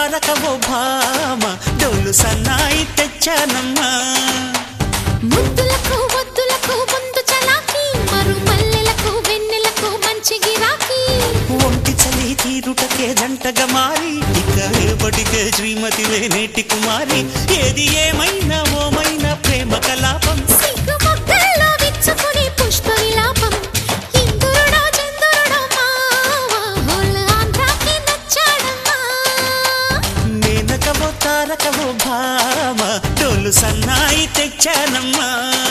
తారక ఓ భామ డోలు సన్నాయి తెచ్చానమ్మా ముద్దులకు వద్దులకు ముందు చలాకి మరు మల్లెలకు వెన్నెలకు మంచి గిరాకీ ఒంటి చలి తీరుటకే జంటగా మారి ఇక రేపటికే శ్రీమతి నేటి కుమారి ఏది ఏమైనా ఓమైనా ప్రేమ కలాపం సిగ్గు మొగ్గల్లో విచ్చుకుని పుష్ప విలాపం ఇందురుడో చంద్రుడో మావా హోల్ ఆంధ్రాకి నచ్చాడమ్మా మేనకవో తారకవో భామ డోలు సన్నాయి తెచ్చానమ్మా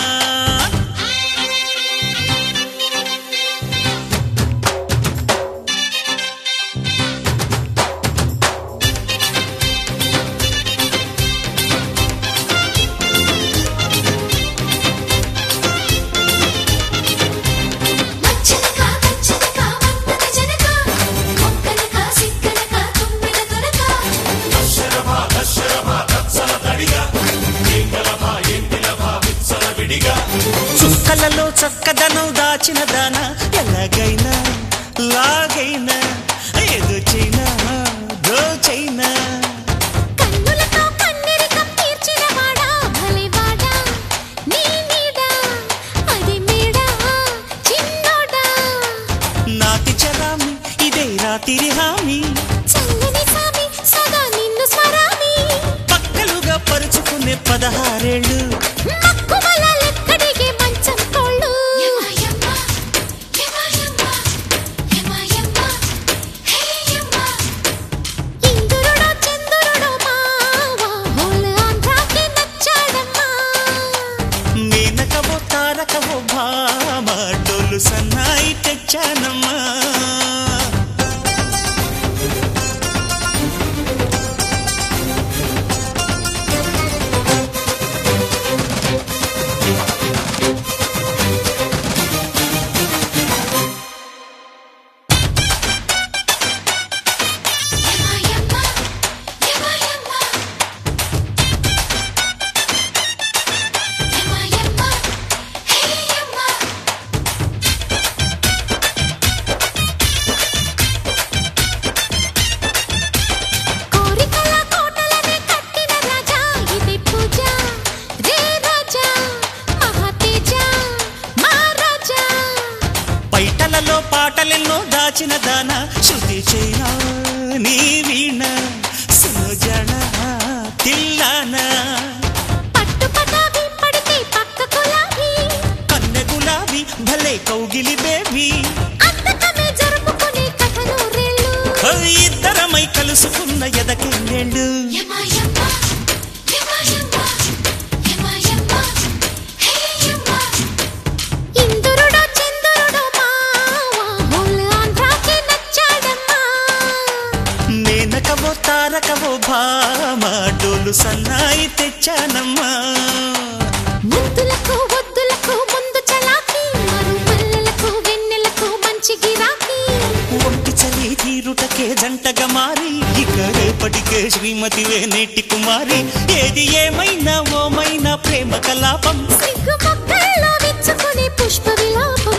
మచ్చలక మచ్చలక వంతన జనక మొక్కలక సిక్కలక తుమ్మిద దొరక చుక్కలలో చక్కదనం దాచిన దాన ఎలాగైనా లాగైనా ఎదుచైనా దోచైనా కన్నులతో కన్నెరికం తీర్చిన వాడా భలేవాడా నీ నీడ అది మేడ చిన్నోడా నాటి చరామి ఇదే రాతిరి హామీ చల్లని సామి సదా నిన్ను స్మరామి పక్కలుగా పరుచుకునే పదహారేళ్ళు మక్కువల లెక్కడిగే మంచం కోళ్ళు యమయమ్మ యమయమ్మ యమయమ్మ హేయమ్మ ఇంద్రుడో చంద్రుడో మావా హోల్ ఆంధ్రాకి నచ్చాడమ్మా మేనకవో తారకవో భామ డోలు సన్నాయి తెచ్చానమ్మా యమయమ్మ యమయమ్మ యమయమ్మ హేయమ్మ కోరికల కోటలనే కట్టిన రాజా ఇది పూజ రే రాజా మహాతేజ మహారాజా పైటలలో పాటలెన్నో దాచిన దాన శృతి చేయా నీ వీణ సుజన తిల్లాన పట్టు పటావి పడితే పక్క కులాబీ కన్నె గులాబీ భలే కౌగిలి బేబీ అంతకమే జరుపుకునే కథలు రేళ్ళు ఇద్దరమై కలుసుకున్న ఎదకెళ్ళేళ్ళు యమయమ్మ యమయమ్మ యమయమ్మ హేయమ్మ ఇంద్రుడో చంద్రుడో మావా హోల్ ఆంధ్రాకి నచ్చాడమ్మా నేనకవో తారకవో భామ డోలు సన్నాయి తెచ్చానమ్మా ముద్దులకు వద్దులకు ముందు చలాకి మరు మల్లెలకు వెన్నెలకు మంచి గిరాకీ ఒంటి చలి తీరుటకే జంటగా మారి ఇక రేపటికే శ్రీమతి నేటి కుమారి ఏది ఏమైనా ఓమైనా ప్రేమ కలాపం సిగ్గు మొక్కల్లో విచ్చుకునే పుష్ప విలాపం